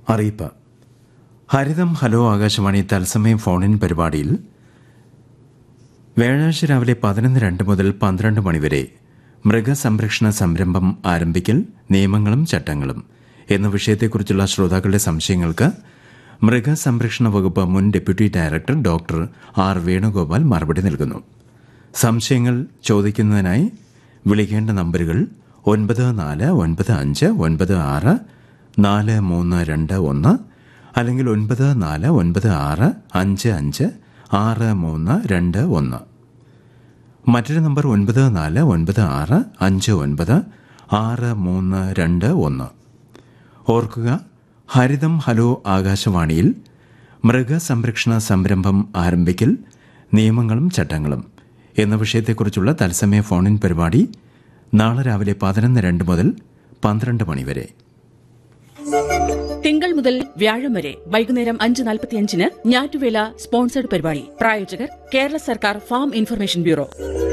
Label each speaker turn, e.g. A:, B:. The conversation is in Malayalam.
A: അറിയിപ്പ് ഹരിതം ഹലോ ആകാശവാണി തത്സമയം ഫോണിൻ പരിപാടിയിൽ വ്യാഴാഴ്ച രാവിലെ പതിനൊന്ന് രണ്ട് മുതൽ പന്ത്രണ്ട് മണിവരെ മൃഗസംരക്ഷണ സംരംഭം ആരംഭിക്കൽ നിയമങ്ങളും ചട്ടങ്ങളും എന്ന വിഷയത്തെക്കുറിച്ചുള്ള ശ്രോതാക്കളുടെ സംശയങ്ങൾക്ക് മൃഗസംരക്ഷണ വകുപ്പ് മുൻ deputy director doctor R Venugopal മറുപടി നൽകുന്നു സംശയങ്ങൾ ചോദിക്കുന്നതിനായി വിളിക്കേണ്ട നമ്പറുകൾ ഒൻപത് നാല് ഒൻപത് അഞ്ച് ഒൻപത് ആറ് നാല് മൂന്ന് രണ്ട് ഒന്ന് അല്ലെങ്കിൽ ഒൻപത് നാല് ഒൻപത് ആറ് അഞ്ച് അഞ്ച് ആറ് മൂന്ന് രണ്ട് ഒന്ന് മറ്റൊരു നമ്പർ ഒൻപത് നാല് ഒൻപത് ആറ് അഞ്ച് ഒൻപത് ആറ് മൂന്ന് രണ്ട് ഒന്ന് ഓർക്കുക ഹരിതം ഹലോ ആകാശവാണിയിൽ മൃഗസംരക്ഷണ സംരംഭം ആരംഭിക്കൽ നിയമങ്ങളും ചട്ടങ്ങളും എന്ന വിഷയത്തെക്കുറിച്ചുള്ള തത്സമയ ഫോണിൻ പരിപാടി നാളെ രാവിലെ പതിനൊന്ന് രണ്ട് മുതൽ പന്ത്രണ്ട് മണിവരെ
B: തിങ്കൾ മുതൽ വ്യാഴം വരെ വൈകുന്നേരം അഞ്ച് നാൽപ്പത്തിയഞ്ചിന് ഞാറ്റുവേല സ്പോൺസർഡ് പരിപാടി പ്രായോജകർ കേരള സർക്കാർ ഫാം ഇൻഫർമേഷൻ ബ്യൂറോ